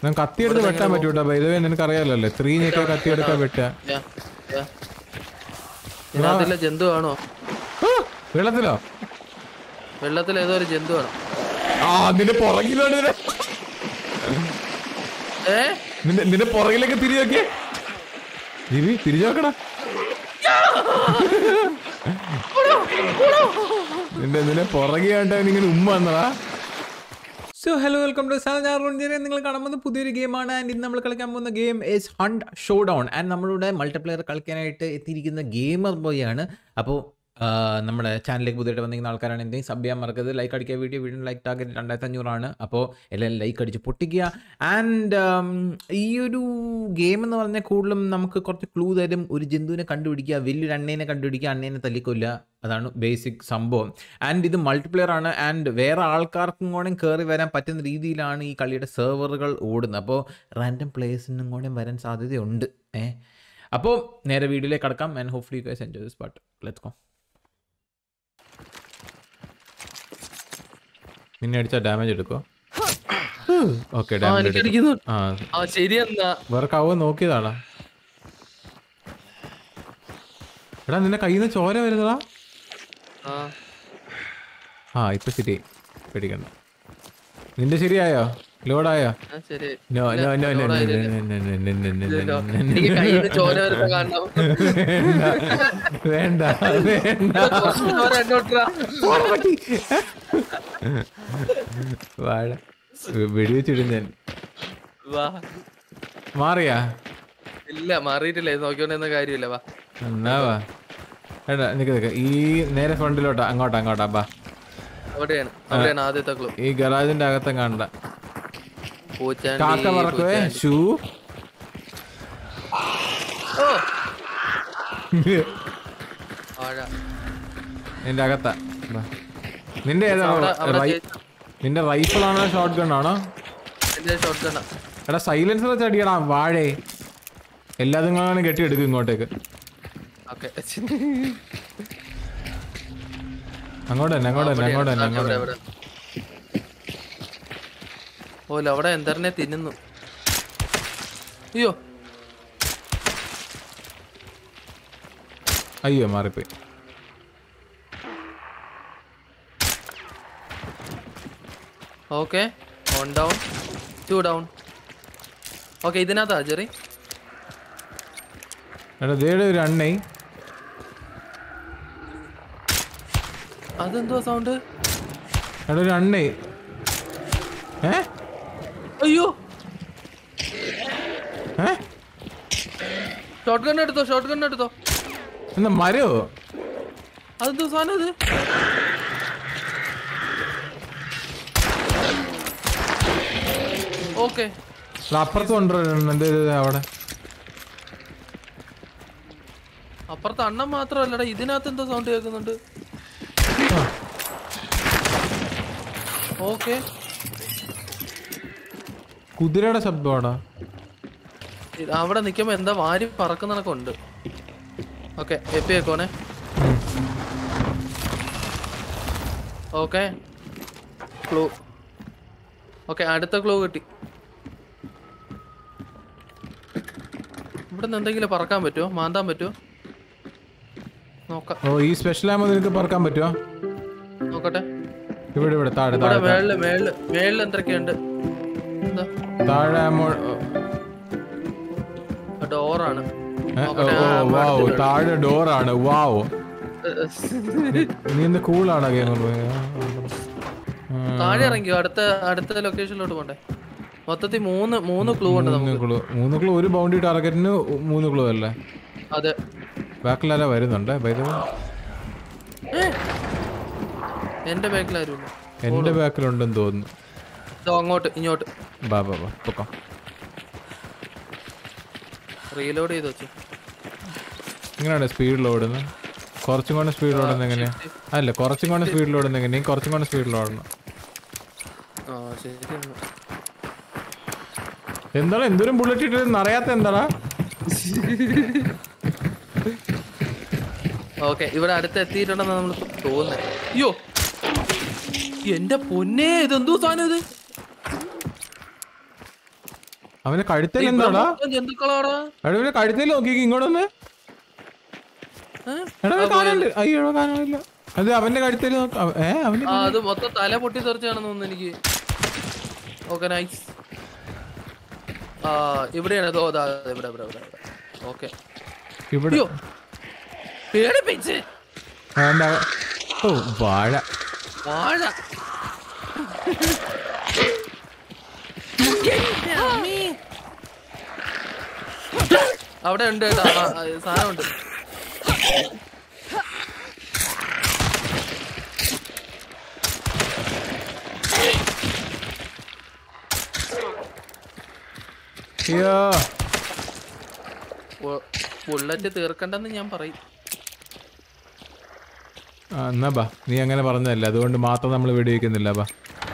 ഞാൻ കത്തിയെടുത്ത് വെട്ടാൻ പറ്റൂട്ടോ ഇതുവരെ നിനക്ക് അറിയാലോ ത്രീ ഞെക്കിയ കത്തിയെടുക്കാൻ വെട്ടുക യാ, യാ. ഇതിനകത്തില്ല ജന്തു ആണോ ആ, വെള്ളത്തിലോ വെള്ളത്തിൽ ഏതോ ഒരു ജന്തു ആണോ ആ നിന്റെ പുറകിലാണ് ഇതിനെ. ഏ നിന്റെ നിന്റെ പുറകിലേക്ക് തിരിഞ്ഞു നോക്കിയേ ജിവി തിരിഞ്ഞു നോക്കടാ നിന്റെ നിന്നെ പുറകെ കണ്ടവൻ ഇങ്ങനെ ഉമ്മ വന്നതാ സോ ഹലോ വെൽക്കം ടു സാധാരണ നിങ്ങൾ കാണുന്നത് പുതിയൊരു ഗെയിമാണ് ആൻഡ് ഇന്ന് നമ്മൾ കളിക്കാൻ പോകുന്ന game is hunt showdown and നമ്മളുടെ മൾട്ടിപ്ലെയർ കളിക്കാനായിട്ട് എത്തിയിരിക്കുന്ന ഗെയിമർ ബോയ് ആണ് അപ്പോൾ നമ്മുടെ ചാനലിലേക്ക് പുതിയതായിട്ട് വന്നിരിക്കുന്ന ആൾക്കാരാണ് എന്തെങ്കിലും സബ് ചെയ്യാൻ മറക്കരുത് ലൈക്ക് അടിക്കുക വീഡിയോ വീഡിയോ ലൈക്ക് ടാർഗറ്റ് രണ്ടായിരത്തി അഞ്ഞൂറാണ് അപ്പോൾ എല്ലാവരും ലൈക്ക് അടിച്ച് പൊട്ടിക്കുക ആൻഡ് ഈ ഒരു ഗെയിം എന്ന് പറഞ്ഞാൽ കൂടുതലും നമുക്ക് കുറച്ച് ക്ലൂ തരും ഒരു ജന്തുവിനെ കണ്ടുപിടിക്കുക വലിയൊരു അണ്ണേനെ കണ്ടുപിടിക്കുക അണ്ണേനെ തല്ലിക്കൊല്ലുക അതാണ് ബേസിക് സംഭവം ആൻഡ് ഇത് മൾട്ടിപ്ലെയർ ആണ് ആൻഡ് വേറെ ആൾക്കാർക്കും കൂടെ കയറി വരാൻ പറ്റുന്ന രീതിയിലാണ് ഈ കളിയുടെ സെർവറുകൾ ഓടുന്നത് അപ്പോൾ റാൻഡം പ്ലേയേഴ്സിനും കൂടെ വരാൻ സാധ്യതയുണ്ട് ഏ അപ്പോൾ നേരെ വീഡിയോയിലേക്ക് കടക്കാം and hopefully you guys enjoy this part let's go നിന്നെ അടിച്ചാൽ ഡാമേജ് എടുക്കോ ഓക്കെ ആ ഡാമേജ് എനിക്ക് അടിക്കുന്നു ആ ആ ശരിയെന്നാ വേറെ കവ നോക്കിയതാടാ എടാ നിന്റെ കയ്യിൽ നിന്ന് ചോര വരുന്നതാ ആ ആ ഇപ്പൊ ശരി പേടിക്കണ്ട നിന്റെ ശരിയായോ ലോഡായോ ആ, ശരി no no no no no ലോഡായില്ല. എനിക്ക് കയ്യിൽ നിന്ന് ചോര വരുന്ന കാണണം വേണ്ട വേണ്ട കുറച്ച് ചോര എന്നോട്ടാ വാഴ വെടിവെച്ചിടും ഞാൻ വാ മാറിയാ ഇല്ല മാറിയിട്ടില്ല ഇത് നോക്കിക്കൊണ്ടിരുന്ന കാര്യമില്ല വാ എന്നാ വാ എടാ നിക്ക് നിക്ക് ഈ നേരെ ഫ്രണ്ടിലോട്ടാ അങ്ങോട്ടാ അങ്ങോട്ടാ ബാ അവിടെയാണ് അവിടെയാണ് ആദ്യത്തെ ക്ലൂ ഈ ഗറാജിന്റെ അകത്തെ കാണണ്ട പൂച്ചാണ്ടി കാക്ക പറക്കുവേ പൂച്ചാണ്ടി. ഷൂ ഓ വാഴ നിന്റെ അകത്താ ബാ. നിന്റെ ഏതാ അവിടെ അവിടെ റൈ- ചേച്ചി- നിന്റെ റൈഫിൾ ആണോ ഷോട്ട് ഗൺ ആണോ എന്റെ ഷോട്ട് ഗണ്ണാ എടാ സൈലൻസർ വെച്ച് അടിയടാ വാഴേ എല്ലാതും കാണാൻ കെട്ടിയെടുക്കും ഇങ്ങോട്ടേക്ക് ഓക്കെ അങ്ങോട്ട് തന്നെ അങ്ങോട്ട് തന്നെ അങ്ങോട്ട് തന്നെ അങ്ങോട്ട് തന്നെ. ഓല അവിടെ എന്തറിനെ തിന്നുന്നു അയ്യോ അയ്യോ മാറിപ്പോയി okay one down two down okay ഇതിനകത്താ ജെറി എടാ ദേടെ ഒരു അണ്ണേ അതെന്തുവാ സൗണ്ട് എടാ ഒരു അണ്ണേ ഏ അയ്യോ ഏ ഷോർട്ട് ഗൺ എടുത്തോ ഷോർട്ട് ഗൺ എടുത്തോ എന്നാ മരോ അതെന്തോ സാധനം ഇത് ഓക്കെ എടാ, അപ്പുറത്ത് കൊണ്ടുവരുന്നുണ്ട് അവിടെ അപ്പുറത്ത് അണ്ണം മാത്രമല്ലടാ ഇതിനകത്ത് എന്തോ സൗണ്ട് കേൾക്കുന്നുണ്ട് ഓക്കെ കുതിരയുടെ ശബ്ദമാടാ അവിടെ നിൽക്കുമ്പോ എന്താ വാരി പറക്കുന്നതൊക്കെ ഉണ്ട് ഓക്കെ എപ്പി വെക്കോണേ ഓക്കെ ക്ലൂ ഓക്കെ അടുത്ത ക്ലൂ കിട്ടി ഇവിടുന്ന് എന്തെങ്കിലും പറക്കാൻ പറ്റുമോ മാന്താൻ പറ്റുമോ നോക്കാം ഓ ഈ സ്പെഷ്യൽ ആകുമ്പോൾ നിനക്ക് പറക്കാൻ പറ്റുമോ നോക്കട്ടെ ഇവിടെ ഇവിടെ താഴെ ഇവിടെ താഴെ മേളില് മേളില് മേളിൽ എന്തൊക്കെയുണ്ട് എന്താ താഴെ ആമോ ഡോറാണ് ഏ, ഓ, ഓ, വാവ് താഴെ ഡോറാണ് വാവ് നീ എന്ത് കൂളാണോ ഗെയിമർ താഴെ ഇറങ്ങിയോ അടുത്ത അടുത്ത ലൊക്കേഷനിലോട്ട് പോണ്ടേ മൊത്തത്തിൽ മൂന്ന് മൂന്ന് ക്ലൂ ഉണ്ട് നമുക്ക് മൂന്ന് ക്ലൂ മൂന്ന് ക്ലൂ ഒരു ബൗണ്ടറി ടാർഗറ്റിന് മൂന്ന് ക്ലൂ അല്ലേ അതെ ബാക്കിലാരെ വരുന്നുണ്ട് by the way. ഏ, എന്റെ ബാക്കിലാരുമില്ല എന്റെ ബാക്കിലുണ്ടെന്ന് തോന്നുന്നു ഇതോ അങ്ങോട്ട് ഇങ്ങോട്ട് ബാ ബാ ബാ പൊക്കോ റീലോഡ് ചെയ്ത് വെച്ചു എങ്ങനെയാണ് സ്പീഡിൽ ഓടുന്നത് കുറച്ചും കൂടെ സ്പീഡിൽ ഓടുന്നത് എങ്ങനെയാ അല്ല കുറച്ചും കൂടെ സ്പീഡിൽ ഓടുന്നത് എങ്ങനെയാ കുറച്ചും കൂടെ സ്പീഡിൽ ഓടണം ആ ശരി എന്താണ് എന്തോരം ബുള്ളറ്റ് ഇട്ട് അറിയാത്ത എന്താടാ ഓക്കെ ഇവിടെ അടുത്ത് എത്തിയിട്ടുണ്ടെന്ന് നമ്മൾ തോന്നുന്നത് അയ്യോ എന്റെ പൊന്നെ ഇതെന്തോ സാധനം ഇത് അവന്റെ കഴുത്തിൽ ഇവിടെ എന്താടാ മൊത്തം ജന്തുക്കളാടാ എടാ ഇവന്റെ കഴുത്തിൽ നോക്കി ഇങ്ങോട്ടൊന്ന് ഏ? എടാ ഇവന് കാലുണ്ട് അയ്യോ കാലില്ല അത് അവന്റെ കഴുത്തിൽ നോക്ക അവ- ഏ അവന്റെ ആ അത് മൊത്തം തല പൊട്ടി തെറിച്ചാണെന്ന് തോന്നുന്നു എനിക്ക് ഓക്കെ നൈസ് ആ ഇവിടെയാണ് ഇതോ ദാ, ഇവിടെ ഇവിടെ ഇവിടെ ഓക്കെ ഇവിടെ അയ്യോ പേടിപ്പിച്ച് അവന്റെ അവ- ഓ വാഴ വാഴ അവിടെ ഉണ്ട് കേട്ടോ ആ, ആ, സാധനമുണ്ട് അയ്യോ ബു- ബുള്ളറ്റ് തീർക്കണ്ടെന്ന് ഞാൻ പറയും ആ, എന്നാ ബാ നീ അങ്ങനെ പറഞ്ഞതല്ലേ അതുകൊണ്ട് മാത്രം നമ്മൾ വെടിവെക്കുന്നില്ല ബാ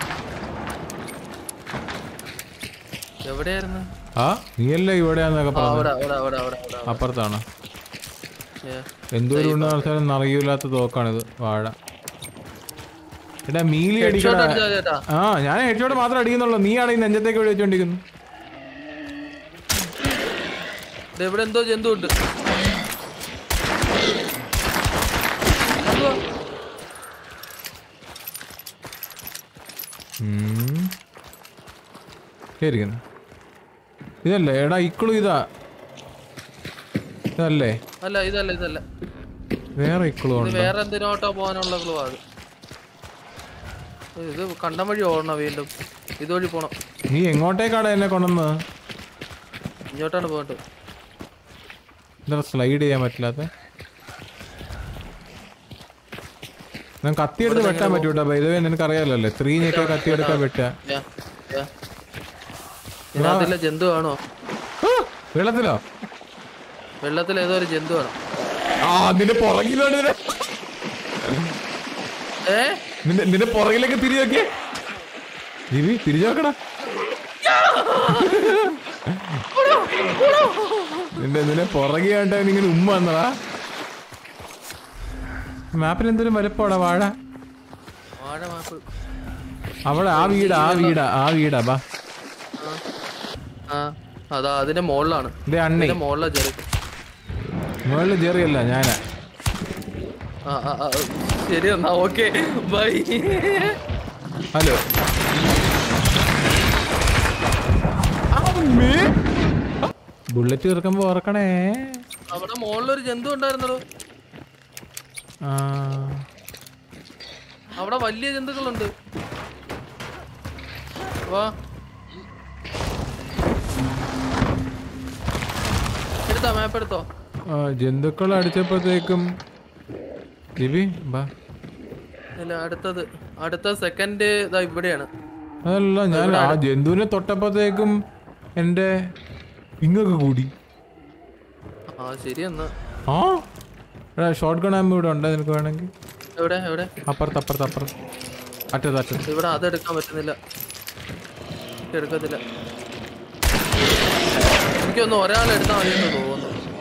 എവിടെയായിരുന്നു ആ നീയല്ലേ ഇവിടെയാന്നൊക്കെ ആ, പറഞ്ഞു അവിടെ അവിടെ അവിടെ അവിടെ അവിടെ അപ്പുറത്താണോ ഏ, എന്തോരം ഉണ്ട് അവസരം നിറയൂലാത്ത തോക്കാണിത് വാഴ എടാ മീലി headshot അടിക്കടാ അടിച്ചാ മതി കേട്ടാ ആ ഞാൻ ഹെഡ്ഷോട്ട് മാത്രം അടിക്കുന്നുള്ളൂ നീയാണ് ഈ നെഞ്ചത്തേക്ക് വെടി വെച്ചോണ്ടിരിക്കുന്നു ദേ ഇവിടെ എന്തോ ജന്തു ഉണ്ട് എന്തുവാ? ഉം. ശരിക്കുന്നു ഇതല്ലേ എടാ ഇക്കളു ഇതാ ഇതല്ലേ അല്ല ഇതല്ല ഇതല്ല വേറെ ഇക്കളു ഇത് ഉണ്ട് വേറെ എന്തിനോട്ടോ പോകാനുള്ള ക്ലൂ അത് ഇത് കണ്ടം വഴി ഓടണം വീണ്ടും ഇതുവഴി പോണം നീ എങ്ങോട്ടേക്കാടാ എന്നെ കൊണ്ടുവന്ന് ഇങ്ങോട്ടാണ് പോകട്ടെ എന്താ സ്ലൈഡ് ചെയ്യാൻ പറ്റില്ലാത്ത ഞാൻ കത്തിയെടുത്ത് വെട്ടാൻ പറ്റൂട്ടാ വൈദവേ നിനക്ക് അറിയാലല്ലേ ത്രീ ഞെക്കെ കത്തിയെടുക്കാൻ വെട്ടാ യാ, യാ. ഇതിനകത്തില്ല ജന്തു ആണോ ആ, വെള്ളത്തിലോ വെള്ളത്തിൽ ഏതോ ഒരു ജന്തു ആണോ ആ നിന്റെ പുറകിലാണ് നിന്നെ ഏ നിന്റെ നിന്റെ പുറകിലേക്ക് തിരിഞ്ഞു നോക്കിയേ ജിവി തിരിഞ്ഞു നോക്കടാ നിന്റെ നിന്നെ പുറകെ കണ്ട ഇങ്ങനെ ഉമ്മ വന്നടാ മാപ്പിൽ എന്തൊരു വലുപ്പമാടാ വാഴ വാഴ മാപ്പ് അവിടെ ആ വീടാ ആ വീടാ ആ വീടാ ബാ ആ അതാ അതിന്റെ മുകളിലാണ് ഇതേ അണ്ണി അതിന്റെ മുകളിലാ ചെറിയ മുകളിൽ ചെറിയല്ല ഞാനാ ആ ആ ആ, ശരി എന്നാ ഓക്കെ ബൈ ഹലോ ബുള്ളറ്റ് തീർക്കുമ്പോ ഓർക്കണേ അവിടെ മുകളിലൊരു ജന്തു ഉണ്ടായിരുന്നല്ലോ ആ അവിടെ വലിയ ജന്തുക്കളുണ്ട് വാ എടുത്തോ മാപ്പ് എടുത്തോ ആ, ജന്തുക്കൾ അടിച്ചപ്പോഴത്തേക്കും ലിബി ബാ ഇല്ല അടുത്തത് അടുത്ത സെക്കൻഡ് ഇതാ ഇവിടെയാണ് അതല്ല ഞാൻ ആ ജന്തുവിനെ തൊട്ടപ്പോഴത്തേക്കും എൻ്റെ പിങ്ങൊക്കെ കൂടി ആ ശരി എന്നാ ആ എടാ ഷോർട്ട് ഗൺ ആകുമ്പോൾ ഇവിടെ ഉണ്ട് നിനക്ക് വേണമെങ്കിൽ എവിടെ എവിടെ അപ്പുറത്ത് അപ്പുറത്ത് അപ്പുറത്ത് അറ്റത്ത് അറ്റത്ത് ഇവിടെ അതെടുക്കാൻ പറ്റുന്നില്ല എനിക്ക് എടുക്കത്തില്ല എനിക്കൊന്ന് ഒരാൾ എടുത്താൽ മതി എന്ന് തോന്നുന്നു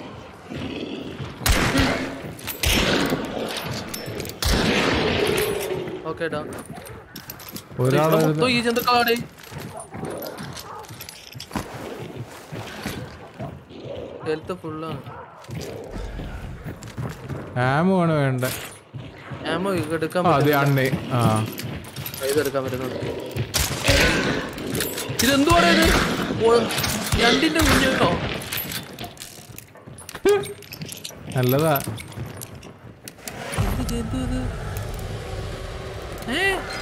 ഓക്കെ ഡാ ഒരാൾ ഇവിടെ മൊത്തം ഈ ജന്തുക്കളാടേ ഹെൽത്ത് ഫുള്ളാണ് ആമോ ആണ് വേണ്ട ആമോ എടുക്കാൻ ആ അതെ അണ്ണേ ആ പറ്റും ഇതെടുക്കാൻ പറ്റുന്നത് ഇതെന്തുവാണ് ഇത് ഓ, രണ്ടിന്റെ കുഞ്ഞോ നല്ലതാ എന്ത് ജന്തു ഇത് ഏ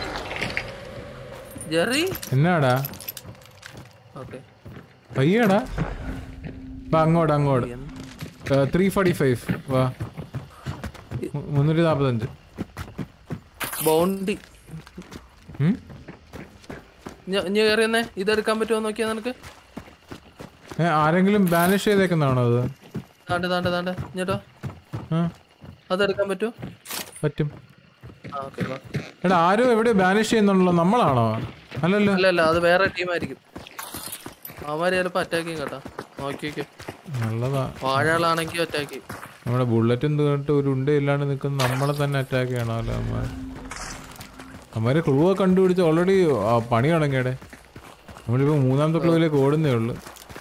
ജെറി എന്നാടാ ഓക്കെ പയ്യടാ വാ അങ്ങോട്ട് അങ്ങോട്ട് ത്രീ ഫോർട്ടി ഫൈവ് വാ മു- മുന്നൂറ്റി നാൽപ്പത്തഞ്ച് ബൗണ്ടി ഉം? ഇനി കയറിയെന്നേ ഇതെടുക്കാൻ പറ്റുമോ നോക്കിയാ നിനക്ക് ഏ, ആരെങ്കിലും ബാനിഷ് ചെയ്തേക്കുന്നതാണോ അത് താണ്ട് താണ്ട് താണ്ട് ഇഞ്ഞോട്ടോ ആ അതെടുക്കാൻ പറ്റുമോ പറ്റും ആ ഓക്കെ എടാ ആരും എവിടെ ബാനിഷ് ചെയ്യുന്നുണ്ടല്ലോ നമ്മളാണോ അല്ലല്ലോ അല്ല അല്ല അത് വേറെ ടീമായിരിക്കും അവന്മാര് ചിലപ്പോ അറ്റാക്ക് ചെയ്യും കേട്ടോ നോക്കി നോക്കി നല്ലതാ വാഴകളാണെങ്കിൽ അറ്റാക്ക് ചെയ്യും നമ്മുടെ ബുള്ളറ്റും തീർന്നിട്ട് ഒരു ഉണ്ട ഇല്ലാണ്ട് നിൽക്കുന്ന നമ്മളെ തന്നെ അറ്റാക്ക് ചെയ്യണമല്ലോ അമ്മ അമ്മമാരെ ക്രൂവെ കണ്ടുപിടിച്ച് ഓൾറെഡി പണി തുടങ്ങിയടെ നമ്മളിപ്പോ മൂന്നാമത്തെ ക്ലൂവിലേക്ക് ഓടുന്നേ ഉള്ളു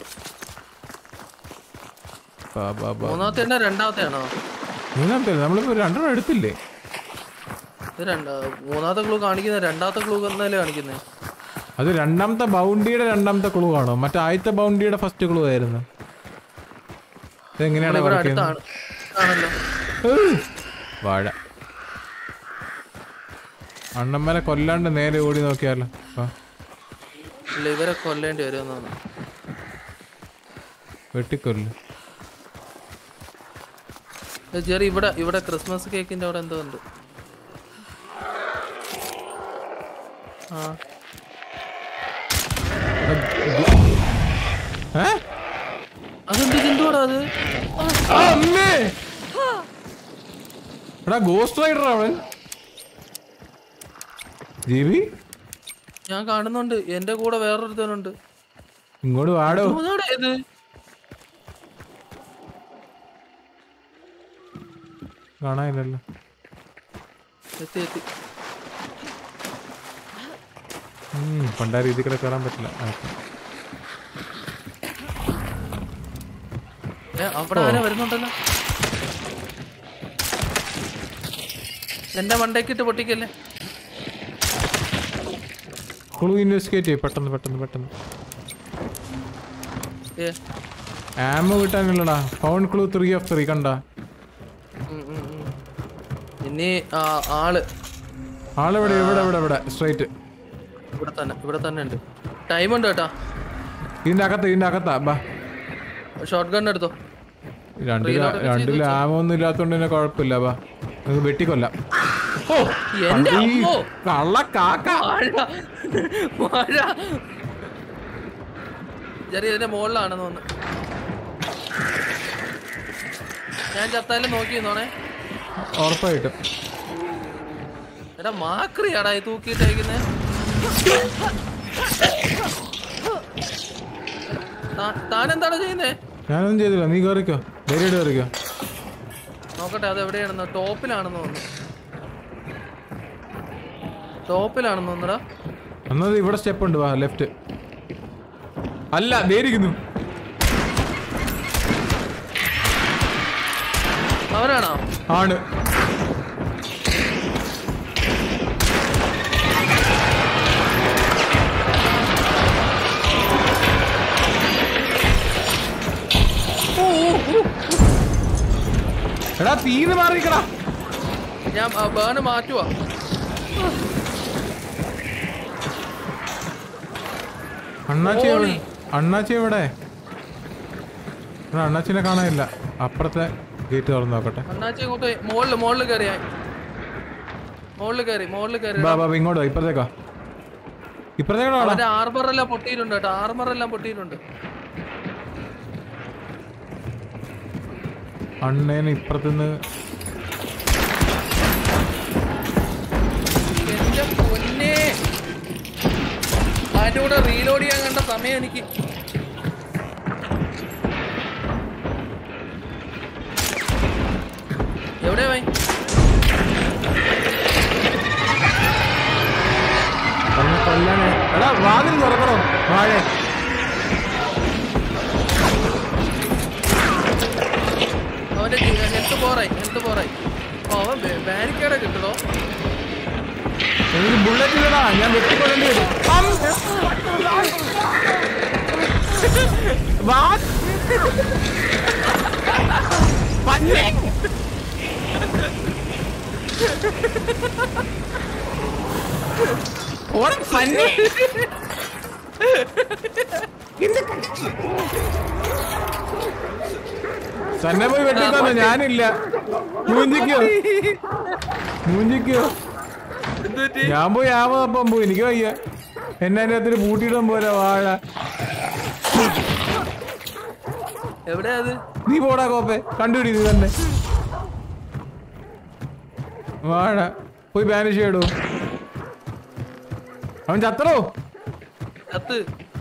ബാ, ബാ, ബാ. മൂന്നാമത്തെ തന്നെ രണ്ടാമത്തെ ആണോ മൂന്നാമത്തെ അല്ല, നമ്മളിപ്പോ രണ്ടെണ്ണം എടുത്തില്ലേ ഇത് രണ്ടാ മൂന്നാമത്തെ ക്ലൂ കാണിക്കുന്നത് രണ്ടാമത്തെ ക്ലൂ എന്നല്ലേ കാണിക്കുന്നത് അത് രണ്ടാമത്തെ ബൗണ്ടിയുടെ രണ്ടാമത്തെ ക്ലൂ ആണോ മറ്റേ ആദ്യത്തെ ബൗണ്ടിയുടെ ഫസ്റ്റ് ക്ലൂ ആയിരുന്നു ഇതെങ്ങനെയാണ് ഇവിടെ വർക്ക് ചെയ്യുന്നത് അടുത്താണ് ആണല്ലോ ഏയ്! വാഴ അണ്ണമ്മനെ കൊല്ലാണ്ട് നേരെ ഓടി നോക്കിയാലോ ആ, ഇല്ല ഇവരെ കൊല്ലേണ്ടി വരുമെന്നാണ് വെട്ടിക്കൊല്ല് ചെറിയ ഇവിടെ ഇവിടെ ക്രിസ്മസ് കേക്കിന്റെ അവിടെ എന്തോ ഉണ്ട് ആ ഏ? അതെന്ത് ഹിന്ദുവാടാ അത് ആ, അമ്മേ! എടാ ഗോസ്റ്റ് റൈഡർ അവൻ ജീവി ഞാൻ കാണുന്നുണ്ട് എന്റെ കൂടെ വേറൊരുത്തനുണ്ട് ഇങ്ങോട്ട് വാടോ അതാടാ ഇത് കാണാനില്ലല്ലോ എത്തി എത്തി ഉം, പണ്ടാ രീതി കൂടെ കയറാൻ പറ്റില്ല ആ, ഓക്കേ. ഏ അവിടെ ആരാ വരുന്നുണ്ടല്ലോ എന്റെ മണ്ടേക്കിട്ട് പൊട്ടിക്കല്ലേ ക്ലൂ ഇൻവെസ്റ്റിഗേറ്റ് ചെയ്യ് പെട്ടെന്ന് പെട്ടെന്ന് പെട്ടെന്ന് ഏ ആമോ കിട്ടാനില്ലടാ found clue three of three കണ്ട ഉം, ഉം, ഉം. ഇനി ആ, ആള് ആളെവിടെ ഇവിടെ ഇവിടെ ഇവിടെ സ്ട്രൈറ്റ് ഇവിടെ തന്നെ ഇവിടെ തന്നെ ഉണ്ട് ടൈം ഉണ്ട് കേട്ടാ ഇതിന്റെ അകത്ത് ഇതിന്റെ അകത്താ ബാ ഷോർട്ട് ഗൺ എടുത്തോ രണ്ടില് രണ്ടില് ആമോ ഒന്നും ഇല്ലാത്തോണ്ട് തന്നെ കുഴപ്പമില്ല ബാ നമുക്ക് വെട്ടിക്കൊല്ലാം ഓ എന്റെ ഈ അമ്മോ കള്ള കാക്ക വാഴ വാഴ ചെറിയ ഇതിന്റെ മുകളിലാണെന്ന് തോന്നുന്നു ഞാൻ ചത്താലും നോക്കി നോണേ ഉറപ്പായിട്ടും എടാ മാക്രിയാടാ ഈ തൂക്കിയിട്ടേക്കുന്നേ താനെന്താണ് ചെയ്യുന്നേ ഞാനൊന്നും ചെയ്തില്ല നീ കയറിക്കോ ധൈര്യമായിട്ട് കയറിക്കോ നോക്കട്ടെ അത് എവിടെയാണെന്ന് ടോപ്പിലാണെന്ന് തോന്നുന്നു ടോപ്പിലാണെന്ന് തോന്നുന്നടാ എന്നത് ഇവിടെ സ്റ്റെപ്പ് ഉണ്ട് വാ ലെഫ്റ്റ് അല്ല ധൈര്യക്കുന്നു അവരാണോ ആണ് എടാ തീന്ന് മാറിക്കടാ ഞാൻ ബേണ് മാറ്റുവാ അണ്ണാച്ചി എവിടെ? ഓളി. അണ്ണാച്ചി എവിടെ എടാ, അണ്ണാച്ചിനെ കാണാനില്ല അപ്പുറത്തെ ഗേറ്റ് തുറന്ന് നോക്കട്ടെ അണ്ണാച്ചി ഇങ്ങോട്ട് മുകളില് മുകളില് കയറിയാ മുകളില് കയറി മുകളില് കയറി ബാ ബാ ഇങ്ങോട്ടോ ഇപ്പുറത്തേക്കാ ഇപ്പുറത്തേക്കാണോ അവന്റെ ആർമർ എല്ലാം പൊട്ടിയിട്ടുണ്ട് കേട്ടോ ആർമർ എല്ലാം പൊട്ടിയിട്ടുണ്ട് അണ്ണേനെ ഇപ്പുറത്തുനിന്ന് എന്റെ പൊന്നെ അതിന്റെ കൂടെ റീലോഡ് ചെയ്യാൻ കണ്ട സമയം എനിക്ക് എവിടെയാ പോയി അവനെ കൊല്ലാനേ എടാ വാതിൽ തുറക്കണോ വാഴ അവന്റെ ഹെൽത്ത് പോറായി ഹെൽത്ത് പോറായി ഓ അവൻ ബാരിക്കേഡ് കിട്ടണോ എനിക്ക് ബുള്ളറ്റ് ഇല്ലടാ ഞാൻ വെട്ടിക്കൊള്ളേണ്ടി വരും അം! വാ! പന്നി! ഓടെ പന്നി! തന്നെ പോയി വെട്ടിത്തന്നെ ഞാനില്ല മൂഞ്ചിക്കോ മൂഞ്ചിക്കോ എന്തുപറ്റി ഞാൻ പോയി ആമതപ്പം പോയി എനിക്ക് വയ്യ എന്നെ അതിന്റെ അകത്തിന് പൂട്ടിയിടാൻ പോലെ വാഴ എവിടെയാ അത് നീ പോടാ കോപ്പെ കണ്ടുപിടി നീ തന്നെ വാഴ പോയി ബാനിഷ് ചെയ്യടോ അവൻ ചത്തറോ കത്ത്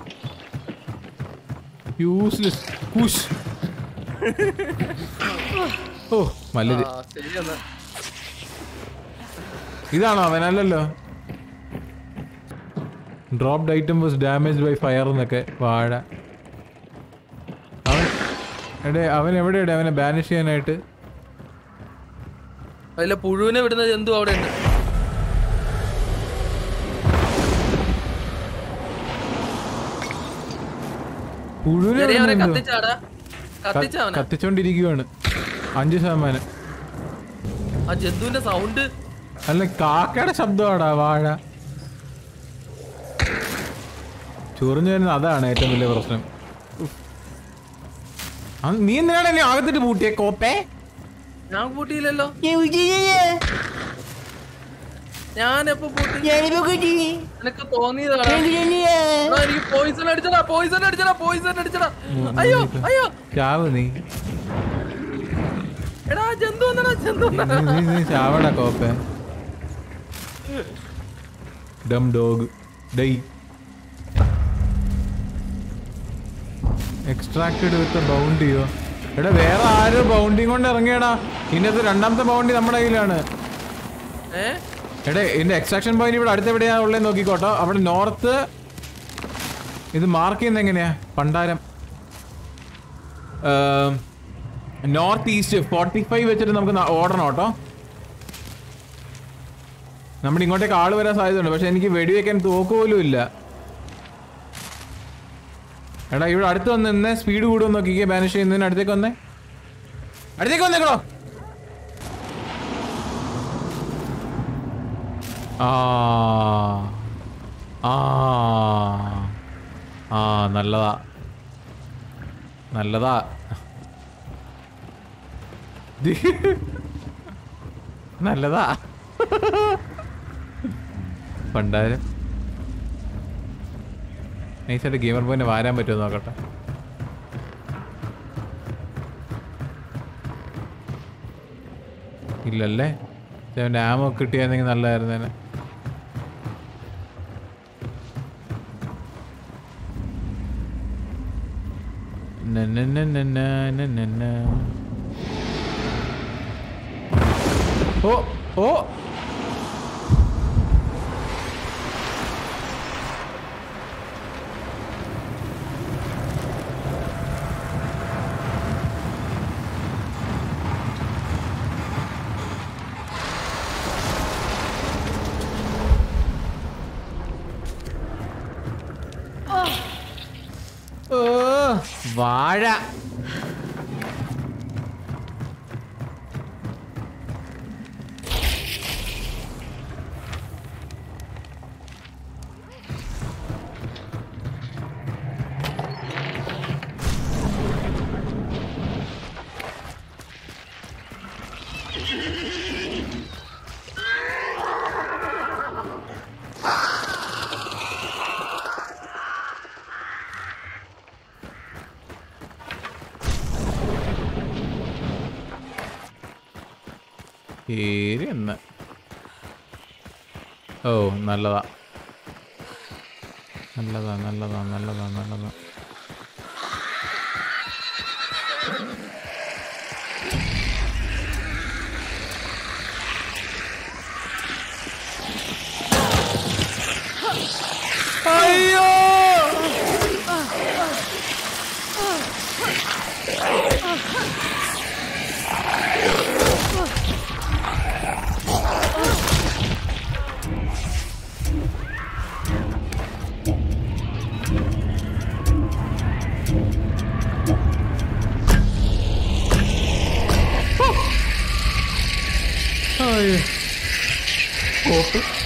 യൂസ്ലെസ് കുഷ് ഓ മല്ലര് ആ ശരി എന്നാ ഇതാണോ അവനല്ലല്ലോ dropped item was damage by fire എന്നൊക്കെ വാഴ അവൻ എടേ അവൻ എവിടെയുടെ അവനെ ബാനിഷ് ചെയ്യാനായിട്ട് അതിലെ പുഴുവിനെ വിടുന്ന ജന്തു അവിടെ ഉണ്ട് പുഴുവിനെ ചെറിയ അവനെ വിടുന്നുണ്ടോ? കത്തിച്ചാടാ കത്തിച്ച അവനെ കത്തിച്ചോണ്ടിരിക്കുവാണ് അഞ്ച് ശതമാനം ആ ജന്തുവിന്റെ സൗണ്ട് അല്ല കാക്കയുടെ ശബ്ദമാടാ വാഴ ചൊറിഞ്ഞു വരുന്ന അതാണ് ഏറ്റവും വലിയ പ്രശ്നം ഉഫ്. ആ, നീ എന്തിനാണ് എന്നെ ആകത്തിട്ട് പൂട്ടിയെ കോപ്പേ ഞാൻ പൂട്ടിയില്ലല്ലോ ഞാൻ എപ്പോ പൂട്ടി നിനക്ക് തോന്നിയതാടാ എടാ, എനിക്ക് പോയിസൺ അടിച്ചടാ പോയിസൺ അടിച്ചടാ പോയിസൺ അടിച്ചടാ അയ്യോ അയ്യോ ചാവ് നീ എടാ ജന്തു വന്നടാ ജന്തു വന്നടാ. നീ നീ- നീ ചാവടാ കോപ്പേ dumb dog die extracted with bounty ചെയ്യോ എടാ വേറെ ആരും ബൗണ്ടിങ് കൊണ്ട് ഇറങ്ങിയടാ ഇതിനകത്ത് രണ്ടാമത്തെ ബൗണ്ടി നമ്മുടെ കയ്യിലാണ് ഏ എടേ ഇതിന്റെ എക്സ്ട്രാക്ഷൻ പോയിന്റ് ഇവിടെ അടുത്ത് എവിടെയാ ഉള്ളത് നോക്കിക്കോട്ടോ അവിടെ നോർത്ത് ഇത് മാർക്ക് ചെയ്യുന്നത് എങ്ങനെയാ പണ്ടാരം നോർത്ത് ഈസ്റ്റ് ഫോർട്ടി ഫൈവ് വെച്ചിട്ട് നമുക്ക് ന- ഓടണം കേട്ടോ നമ്മുടെ ഇങ്ങോട്ടേക്ക് ആള് വരാൻ സാധ്യതയുണ്ട് പക്ഷെ എനിക്ക് വെടിവെക്കാൻ തോക്ക് പോലും ഇല്ല എടാ ഇവിടെ അടുത്ത് വന്ന് നിന്നേ സ്പീഡ് കൂടുമെന്ന് നോക്കിക്കേ ബാനിഷ് ചെയ്യുന്നതിന് അടുത്തേക്ക് വന്നേ അടുത്തേക്ക് വന്നേക്കണോ ആ ആ ആ നല്ലതാ നല്ലതാ ദി- നല്ലതാ പണ്ടാരം നൈസായിട്ട് ഗെയിമർ പോയിന്റ് വാരാൻ പറ്റുമോ നോക്കട്ടെ ഇല്ലല്ലേ അവൻ്റെ ആമോ കിട്ടിയായിരുന്നെങ്കിൽ നല്ലതായിരുന്നേനെ നനനനനനനന. ഓ ഓ ഓ വാഴ ശരി എന്ന് ഓ നല്ലതാ നല്ലതാ നല്ലതാ നല്ലതാ നല്ലതാ അയ്യോ അയ്യോ കോപ്പ്